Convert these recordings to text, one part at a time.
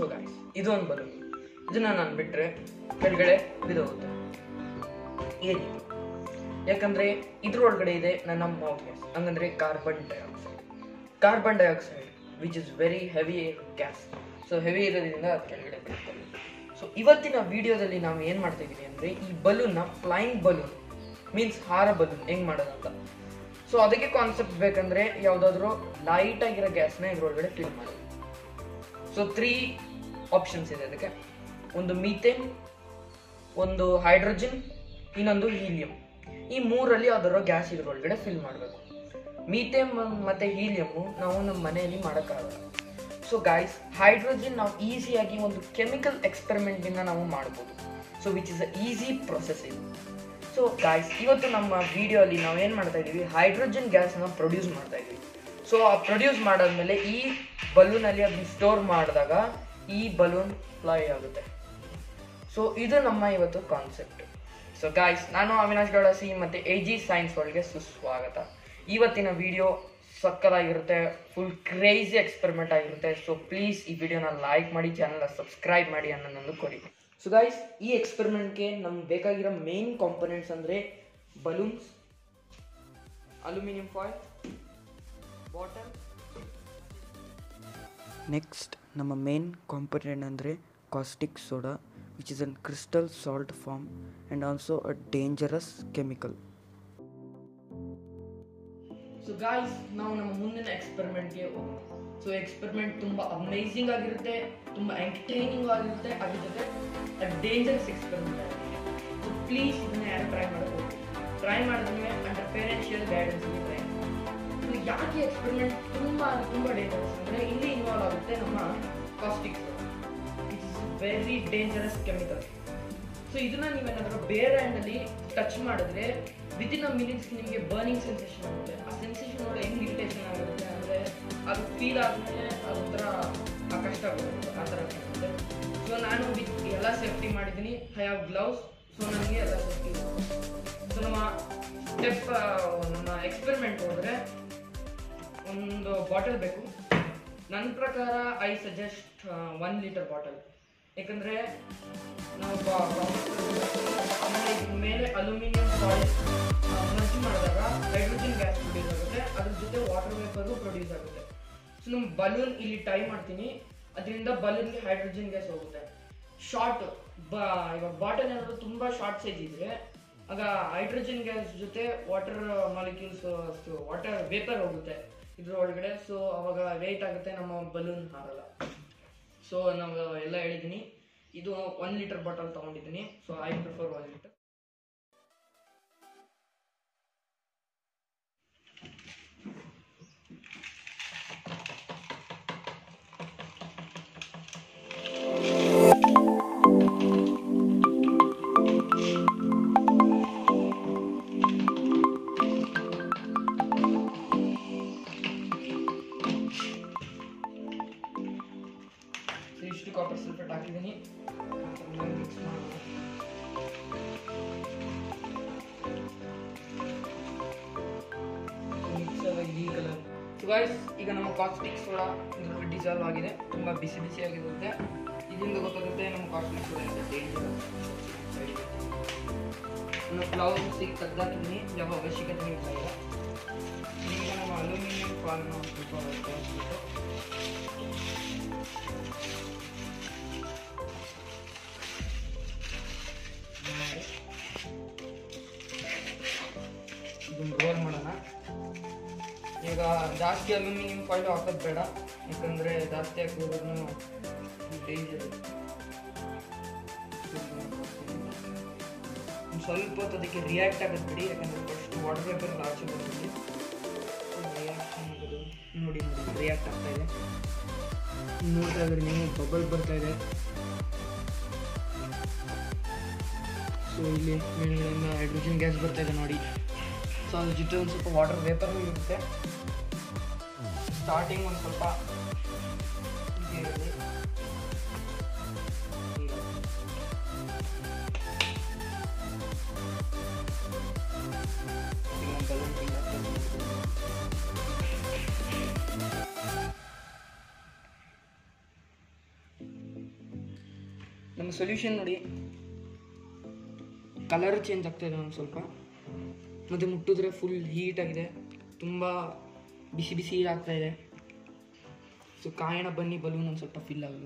So guys ಇದು ಒಂದು balloon ಇದನ್ನ ನಾನು ಬಿಟ್ರೆ ಕೆಳಗಡೆ ಬಿದೋಗುತ್ತೆ ಈ ರೀತಿ ಯಾಕಂದ್ರೆ ಇದ್ರೊಳಗಡೆ ಇದೆ ನನ್ನ ಮೌತ್ ಗ್ಯಾಸ್ ಹಂಗಂದ್ರೆ carbon dioxide carbon dioxide which is very heavy gas so heavy ಇರೋದ್ರಿಂದ ಅದು ಕೆಳಗಡೆ ಬೀಳ್ತದೆ ಸೊ ಇವತ್ತಿನ ವಿಡಿಯೋದಲ್ಲಿ ನಾವು ಏನು ಮಾಡ್ತಾ ಇದೀವಿ ಅಂದರೆ ಈ ಬಲೂನ್ನ ಫ್ಲೈಯಿಂಗ್ ಬಲೂನ್ ಮೀನ್ಸ್ ಹಾರ ಬಲೂನ್ ಹೆಂಗ್ ಮಾಡೋದಂತ ಸೊ ಅದಕ್ಕೆ ಕಾನ್ಸೆಪ್ಟ್ ಬೇಕಂದ್ರೆ ಯಾವುದಾದ್ರೂ ಲೈಟ್ ಆಗಿರೋ ಗ್ಯಾಸ್ನ ಇದ್ರೊಳಗಡೆ ಫಿಲ್ ಮಾಡೋದು ಸೊ ತ್ರೀ ಆಪ್ಷನ್ಸ್ ಇದೆ ಅದಕ್ಕೆ ಒಂದು ಮೀಥೇನ್ ಒಂದು ಹೈಡ್ರೋಜನ್ ಇನ್ನೊಂದು ಹೀಲಿಯಂ ಈ ಮೂರಲ್ಲಿ ಯಾವ್ದಾದ್ರು ಗ್ಯಾಸ್ ಇದ್ರೊಳಗಡೆ ಫಿಲ್ ಮಾಡಬೇಕು ಮೀಥೇನ್ ಮತ್ತೆ ಹೀಲಿಯಮ್ಮು ನಾವು ನಮ್ಮ ಮನೆಯಲ್ಲಿ ಮಾಡೋಕ್ಕಾಗಲ್ಲ ಸೊ ಗಾಯ್ಸ್ ಹೈಡ್ರೋಜನ್ ನಾವು ಈಸಿಯಾಗಿ ಒಂದು ಕೆಮಿಕಲ್ ಎಕ್ಸ್ಪೆರಿಮೆಂಟಿಂದ ನಾವು ಮಾಡ್ಬೋದು so which is a easy process ಇದು ಸೊ ಗಾಯ್ಸ್ ಇವತ್ತು ನಮ್ಮ ವಿಡಿಯೋಲಿ ನಾವು ಏನು ಮಾಡ್ತಾ ಇದ್ದೀವಿ ಹೈಡ್ರೋಜನ್ ಗ್ಯಾಸ್ನ ಪ್ರೊಡ್ಯೂಸ್ ಮಾಡ್ತಾ ಇದ್ದೀವಿ ಸೊ ಆ ಪ್ರೊಡ್ಯೂಸ್ ಮಾಡಾದ್ಮೇಲೆ ಈ ಬಲೂನಲ್ಲಿ ಅದನ್ನ ಸ್ಟೋರ್ ಮಾಡಿದಾಗ ಈ ಬಲೂನ್ ಫ್ಲೈ ಆಗುತ್ತೆ ಸೊ ಇದು ನಮ್ಮ ಇವತ್ತು ಕಾನ್ಸೆಪ್ಟ್ ಸೊ ಗಾಯ್ಸ್ ನಾನು ಅವಿನಾಶ್ ಗೌಡ ಸಿ ಮತ್ತೆ ಎ ಜಿ ಸೈನ್ಸ್ ಒಳಗೆ ಸುಸ್ವಾಗತ ಇವತ್ತಿನ ವಿಡಿಯೋ ಸಕ್ಕದಾಗಿರುತ್ತೆ ಫುಲ್ ಕ್ರೇಜಿ ಎಕ್ಸ್ಪೆರಿಮೆಂಟ್ ಆಗಿರುತ್ತೆ ಸೊ ಪ್ಲೀಸ್ ಈ ವಿಡಿಯೋನ ಲೈಕ್ ಮಾಡಿ ಚಾನಲ್ನ ಸಬ್ಸ್ಕ್ರೈಬ್ ಮಾಡಿ ಅನ್ನೋದೊಂದು ಕೊಡಿ ಸೊ ಗಾಯ್ಸ್ ಈ ಎಕ್ಸ್ಪೆರಿಮೆಂಟ್ಗೆ ನಮ್ಗೆ ಬೇಕಾಗಿರೋ ಮೇನ್ ಕಾಂಪೊನೆಂಟ್ಸ್ ಅಂದರೆ balloons aluminium foil bottle next ನಮ್ಮ ಮೇನ್ ಕಾಂಪೊನೆಂಟ್ ಅಂದರೆ caustic soda which is an crystal salt form and also a dangerous chemical so guys ನಾವು ನಮ್ಮ ಮುಂದಿನ ಎಕ್ಸ್ಪೆರಿಮೆಂಟ್ಗೆ ಹೋಗೋಣ ಸೊ ಎಕ್ಸ್ಪೆರಿಮೆಂಟ್ ತುಂಬಾ ಅಮೇಝಿಂಗ್ ಆಗಿರುತ್ತೆ ತುಂಬಾ ಎಂಟರ್ಟೈನಿಂಗ್ ಆಗಿರುತ್ತೆ ಅದ್ರ ಜೊತೆ ಡೇಂಜರಸ್ ಎಕ್ಸ್ಪೆರಿಮೆಂಟ್ ಆಗಿರುತ್ತೆ ಸೊ ಪ್ಲೀಸ್ ಇದನ್ನ ಯಾರು ಟ್ರೈ ಮಾಡಬೇಕು ಟ್ರೈ ಮಾಡಿದ್ರೆ under parental guidance try so ಯಾಕೆ ಎಕ್ಸ್ಪೆರಿಮೆಂಟ್ ತುಂಬಾ ತುಂಬಾ ಡೇಂಜರಸ್ ಅಂದ್ರೆ ಇಲ್ಲಿ ಇನ್ವಾಲ್ವ್ ಆಗುತ್ತೆ ನಮ್ಮ caustic it's very dangerous chemical so ಇದನ್ನ ನೀವೇನಾದ್ರೂ ಬೇರೆ ಹ್ಯಾಂಡಲ್ಲಿ ಟಚ್ ಮಾಡಿದ್ರೆ ವಿತಿನ್ ಅ ಮಿನಿಟ್ಸ್ ನಿಮಗೆ ಬರ್ನಿಂಗ್ ಸೆನ್ಸೇಷನ್ ಆಗುತ್ತೆ ಆ ಸೆನ್ಸೇಷನ್ ನೋಡಿ ಹೆಂಗ್ ಇರಿಟೇಷನ್ ಆಗುತ್ತೆ ಅಂದ್ರೆ ಅದು ಫೀಲ್ ಆದ್ಮೇಲೆ ಅದೊಂಥರ ಆ ಕಷ್ಟ ಆಗುತ್ತೆ ಆ ಥರ ಆಗುತ್ತೆ ಸೊ ನಾನು ವಿತ್ ಎಲ್ಲ ಸೇಫ್ಟಿ ಮಾಡಿದ್ದೀನಿ ಐ ಹ್ಯಾವ್ ಗ್ಲೌಸ್ ಸೊ ನನಗೆ ಎಲ್ಲ ಸೇಫ್ಟಿ ಸೊ ನಮ್ಮ ಸ್ಟೆಪ್ ನಮ್ಮ ಎಕ್ಸ್ಪೆರಿಮೆಂಟ್ ಹೋದ್ರೆ ಒಂದು ಬಾಟಲ್ ಬೇಕು ನನ್ನ ಪ್ರಕಾರ I suggest one litre bottle ಯಾಕಂದ್ರೆ ನಾವು ಬಾ- ಆಮೇಲೆ ಇದ್ರ ಮೇಲೆ ಅಲ್ಯೂಮಿನಿಯಂ ಫಾಯಿಲ್ ಮರ್ಜಿ ಮಾಡಿದಾಗ ಹೈಡ್ರೋಜನ್ ಗ್ಯಾಸ್ ಪ್ರೊಡ್ಯೂಸ್ ಆಗುತ್ತೆ ಅದ್ರ ಜೊತೆ ವಾಟರ್ ವೇಪರು ಪ್ರೊಡ್ಯೂಸ್ ಆಗುತ್ತೆ ಸೊ ನಮ್ಮ ಬಲೂನ್ ಇಲ್ಲಿ ಟೈ ಮಾಡ್ತೀನಿ ಅದರಿಂದ ಬಲೂನ್ಗೆ ಹೈಡ್ರೋಜನ್ ಗ್ಯಾಸ್ ಹೋಗುತ್ತೆ ಶಾರ್ಟ್ ಬ ಇವಾಗ ಬಾಟಲ್ ಏನಾದ್ರು ತುಂಬಾ ಶಾರ್ಟ್ ಸೈಜ್ ಇದ್ರೆ ಆಗ ಹೈಡ್ರೋಜನ್ ಗ್ಯಾಸ್ ಜೊತೆ ವಾಟರ್ ಮಾಲಿಕ್ಯೂಲ್ಸ್ ವಾಟರ್ ವೇಪರ್ ಹೋಗುತ್ತೆ ಇದ್ರ ಒಳಗಡೆ ಸೊ ಅವಾಗ ವೇಟ್ ಆಗುತ್ತೆ ನಮ್ಮ ಬಲೂನ್ ಹಾರಲ್ಲ ಸೊ ನಾವು ಎಲ್ಲ ಹೇಳಿದ್ದೀನಿ ಇದು ಒನ್ ಲೀಟರ್ ಬಾಟಲ್ ತಗೊಂಡಿದ್ದೀನಿ so I prefer one litre so ಇಷ್ಟು ಕಾಪರ್ ಸಲ್ಫೇಟ್ ಹಾಕಿದ್ದೀನಿ ಮಿಕ್ಸ್ ಮಾಡೋಣ ಮಿಕ್ಸ್ ಆಗಿ ಈ ಕಲರ್ ಸೊ ಗೈಸ್ ಈಗ ನಮ್ಮ ಕಾಸ್ಟಿಕ್ ಸೋಡಾ ಇದರಲ್ಲಿ ಡಿಸಾಲ್ವ್ ಆಗಿದೆ ತುಂಬ ಬಿಸಿ ಬಿಸಿಯಾಗಿರುತ್ತೆ ಇದರಿಂದ ಗೊತ್ತಾಗುತ್ತೆ ನಮ್ಮ ಕಾಸ್ಟಿಕ್ ಸೋಡಾ ಇಂದ ಡೇಂಜರ್ ನಾನು ಗ್ಲೌಸಿಗೆ ತೆಗ್ದಾಕಿದ್ದೀನಿ ಯಾವ ಅವಶ್ಯಕತೆ ಇಲ್ಲ ಈಗ ನಮ್ಮ ಅಲ್ಯೂಮಿನಿಯಂ ಫಾಲ್ನ ಸ್ವಲ್ಪ ತೋರಿಸ್ಬಿಟ್ಟು ಇದನ್ನು ರೋಲ್ ಮಾಡೋಣ ಈಗ ಜಾಸ್ತಿ ಅಲ್ಯೂಮಿನಿಯಂ ಫಾಯಿಲ್ ಹಾಕೋದು ಬೇಡ ಯಾಕಂದರೆ ಜಾಸ್ತಿ ಹಾಕಿದ್ರು ಡೇಂಜರ್ ಸ್ವಲ್ಪ ಹೊತ್ತು ಅದಕ್ಕೆ ರಿಯಾಕ್ಟ್ ಆಗೋದು ಬಿಡಿ ಯಾಕಂದರೆ ಫಸ್ಟ್ ವಾಟರ್ ವೇಪರ್ ಆಚೆ ಬರ್ತೀವಿ ರಿಯಾಕ್ಷನ್ ಆಗೋದು ನೋಡಿ ನೋಡಿ ರಿಯಾಕ್ಟ್ ಆಗ್ತಾ ಇದೆ ನೋಡ್ತಾ ಇದ್ರೆ ನೀವು ಬಬಲ್ ಬರ್ತಾ ಇದೆ ಸೊ ಇಲ್ಲಿ ಮೇಲ್ಗಡೆಯಿಂದ ಹೈಡ್ರೋಜನ್ ಗ್ಯಾಸ್ ಬರ್ತಾ ಇದೆ ನೋಡಿ ಸೊ ಅದ್ರ ಜೊತೆ ಒಂದು ಸ್ವಲ್ಪ ವಾಟರ್ ವೇಪರ್ ಇರುತ್ತೆ ಸ್ಟಾರ್ಟಿಂಗ್ ಒಂದು ಸ್ವಲ್ಪ ಹೀಗೆ ಇರಲಿ. ಹೀಗೆ. ಈಗ ಒಂದು balloon ಹಿಂಗೆ ಹಾಕ್ತೀನಿ. ನಮ್ಮ ಸೊಲ್ಯೂಷನ್ ನೋಡಿ ಕಲರ್ ಚೇಂಜ್ ಆಗ್ತಾ ಇದೆ ಒಂದು ಸ್ವಲ್ಪ ಮತ್ತು ಮುಟ್ಟಿದ್ರೆ ಫುಲ್ ಹೀಟ್ ಆಗಿದೆ ತುಂಬ ಬಿಸಿ ಬಿಸಿ ಆಗ್ತಾ ಇದೆ ಸೊ ಕಾಯಣ ಬನ್ನಿ ಬಲೂನ್ ಒಂದು ಸ್ವಲ್ಪ ಫಿಲ್ ಆಗ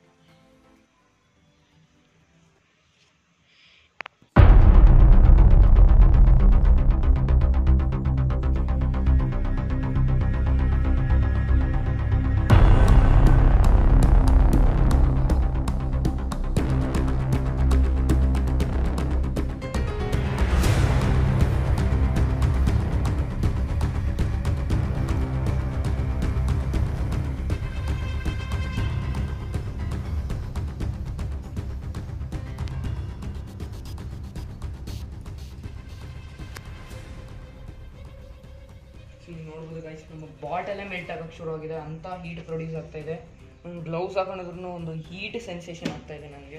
ಸೊ ನೀವು ನೋಡ್ಬೋದು ಗೈಸ್ ನಮ್ಮ ಬಾಟಲ್ಲೇ ಮೆಲ್ಟ್ ಆಗೋಕ್ಕೆ ಶುರು ಆಗಿದೆ ಅಂತ ಹೀಟ್ ಪ್ರೊಡ್ಯೂಸ್ ಆಗ್ತಾ ಇದೆ ಗ್ಲೌಸ್ ಹಾಕೊಂಡಿದ್ರು ಒಂದು ಹೀಟ್ ಸೆನ್ಸೇಷನ್ ಆಗ್ತಾ ಇದೆ ನನಗೆ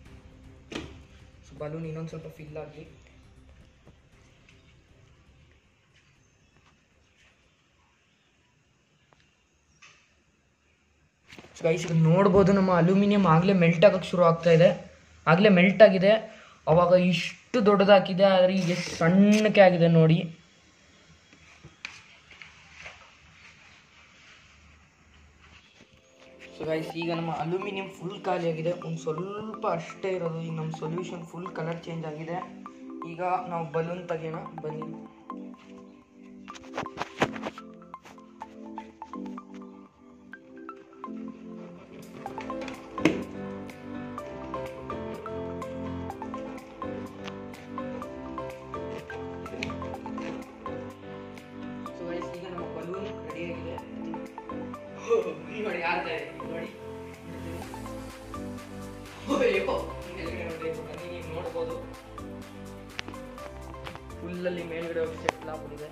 ಸೊ ಬಲೂನ್ ಇನ್ನೊಂದು ಸ್ವಲ್ಪ ಫಿಲ್ ಆಗಲಿ ಗೈಸ್ ಈಗ ನೋಡ್ಬೋದು ನಮ್ಮ ಅಲ್ಯೂಮಿನಿಯಂ ಆಗಲೇ ಮೆಲ್ಟ್ ಆಗೋಕ್ಕೆ ಶುರು ಆಗ್ತಾ ಇದೆ ಆಗಲೇ ಮೆಲ್ಟ್ ಆಗಿದೆ ಅವಾಗ ಇಷ್ಟು ದೊಡ್ಡದಾಕಿದೆ ಆದರೆ ಈಗ ಎಷ್ಟು ಸಣ್ಣಕ್ಕೆ ಆಗಿದೆ ನೋಡಿ ಸೊ ಗೈಸ್ ಈಗ ನಮ್ಮ ಅಲ್ಯೂಮಿನಿಯಂ ಫುಲ್ ಖಾಲಿಯಾಗಿದೆ ಒಂದು ಸ್ವಲ್ಪ ಅಷ್ಟೇ ಇರೋದು ಈಗ ನಮ್ಮ ಸೊಲ್ಯೂಷನ್ ಫುಲ್ ಕಲರ್ ಚೇಂಜ್ ಆಗಿದೆ ಈಗ ನಾವು ಬಲೂನ್ ತೆಗೆಯೋಣ ಬನ್ನಿ ಸೊ ಗೈಸ್ ಈಗ ನಮ್ಮ ಬಲೂನ್ ರೆಡಿಯಾಗಿದೆ ನೋಡಿ ಯಾರ್ದೆ ನೋಡಿ ಅಯ್ಯೋ ಮೇಲ್ಗಡೆ ನೋಡಿ ಬನ್ನಿ ನೀವು ನೋಡ್ಬೋದು ಫುಲ್ಲಲ್ಲಿ ಮೇಲ್ಗಡೆ ಹೋಗಿ ಸೆಟ್ಲ್ ಆಗ್ಬಿಟ್ಟಿದೆ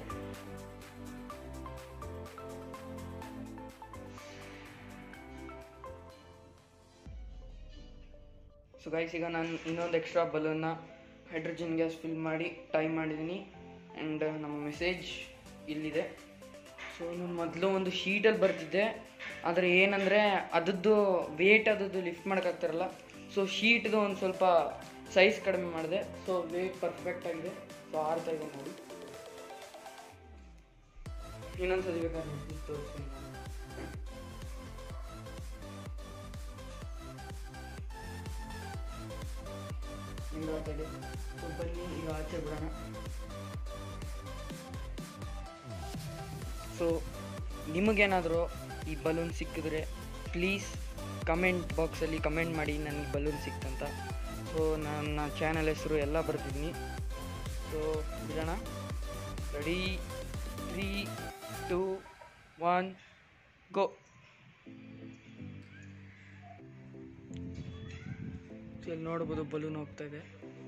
ಸೊ ಗೈಸ್ ಈಗ ನಾನು ಇನ್ನೊಂದು ಎಕ್ಸ್ಟ್ರಾ ಬಲೂನ್ನ ಹೈಡ್ರೋಜನ್ ಗ್ಯಾಸ್ ಫಿಲ್ ಮಾಡಿ ಟೈ ಮಾಡಿದ್ದೀನಿ ಆ್ಯಂಡ್ ನಮ್ಮ ಮೆಸೇಜ್ ಇಲ್ಲಿದೆ ಸೊ ನಾನು ಮೊದಲು ಒಂದು ಶೀಟಲ್ಲಿ ಬರ್ತಿದ್ದೆ ಆದರೆ ಏನಂದರೆ ಅದದ್ದು ವೇಟ್ ಅದದ್ದು ಲಿಫ್ಟ್ ಮಾಡೋಕ್ಕಾಗ್ತಾರಲ್ಲ ಸೊ ಶೀಟ್ದು ಒಂದು ಸ್ವಲ್ಪ ಸೈಜ್ ಕಡಿಮೆ ಮಾಡಿದೆ ಸೊ ವೇಟ್ ಪರ್ಫೆಕ್ಟ್ ಆಗಿದೆ ಸೊ ಆರ್ತಾ ಇದೆ ನೋಡಿ ಇನ್ನೊಂದು ಸತಿ ಬೇಕಾದ್ರೆ ನಿಮ್ಗೆ ತೋರಿಸ್ತೀನಿ ನಾನು. ಹಿಂಗೆ ಆಗ್ತಾ ಇದೆ ಸೊ ಬನ್ನಿ ಈಗ ಆಚೆ ಬಿಡೋಣ ಸೊ ನಿಮಗೇನಾದರೂ ಈ ಬಲೂನ್ ಸಿಕ್ಕಿದ್ರೆ ಪ್ಲೀಸ್ ಕಮೆಂಟ್ ಬಾಕ್ಸಲ್ಲಿ ಕಮೆಂಟ್ ಮಾಡಿ ನನಗೆ ಬಲೂನ್ ಸಿಕ್ತಂತ ಸೊ ನನ್ನ ಚಾನಲ್ ಹೆಸರು ಎಲ್ಲ ಬರ್ತಿದ್ದೀನಿ ಸೊ ಬಿಡೋಣ ready three two one go so ಇಲ್ಲಿ ನೋಡ್ಬೋದು ಬಲೂನ್ ಹೋಗ್ತಾ ಇದೆ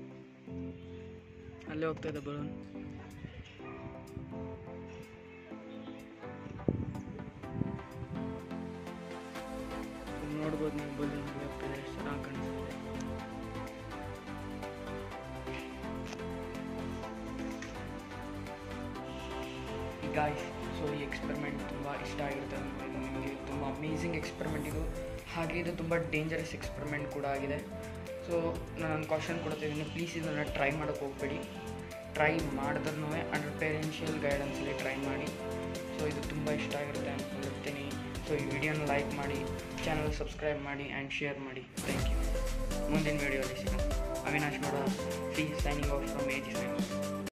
ಅಲ್ಲೇ ಹೋಗ್ತಾ ಇದೆ ಬಲೂನ್ ಇಲ್ಲಿ ನೋಡ್ಬೋದು ನೀವು ಬಲೂನ್ ಹೋಗ್ತಿದೆ ಎಷ್ಟು ಚೆನ್ನಾಗಿ ಕಾಣಿಸ್ತಿದೆ ಗಾಯ್ಸ್ ಸೊ ಈ ಎಕ್ಸ್ಪೆರಿಮೆಂಟ್ ತುಂಬ ಇಷ್ಟ ಆಗಿರುತ್ತೆ ಅನ್ಕೊಂಡು ನಿಮಗೆ ತುಂಬ ಅಮೇಝಿಂಗ್ ಎಕ್ಸ್ಪೆರಿಮೆಂಟ್ ಇದು ಹಾಗೆ ಇದು ತುಂಬ ಡೇಂಜರಸ್ ಎಕ್ಸ್ಪೆರಿಮೆಂಟ್ ಕೂಡ ಆಗಿದೆ ಸೊ ನಾನು ಕಾಷನ್ ಕೊಡ್ತಿದ್ದೀನಿ ಪ್ಲೀಸ್ ಇದನ್ನು ಟ್ರೈ ಮಾಡೋಕ್ಕೆ ಹೋಗ್ಬೇಡಿ ಟ್ರೈ ಮಾಡಿದ್ರೂ ಅಂಡರ್ ಪೇರೆನ್ಷಿಯಲ್ ಗೈಡೆನ್ಸಲ್ಲಿ ಟ್ರೈ ಮಾಡಿ ಸೊ ಇದು ತುಂಬ ಇಷ್ಟ ಆಗಿರುತ್ತೆ ಅಂದ್ಕೊಂಡಿರ್ತೀನಿ ಸೊ ಈ ವಿಡಿಯೋನ ಲೈಕ್ ಮಾಡಿ ಚಾನಲ್ ಸಬ್ಸ್ಕ್ರೈಬ್ ಮಾಡಿ ಆ್ಯಂಡ್ ಶೇರ್ ಮಾಡಿ ಥ್ಯಾಂಕ್ ಯು ಮುಂದಿನ ವೀಡಿಯೋಲಿ ಸಿಗೋಣ ಅವಿನಾಶ್ ನೋಡ please signing off from age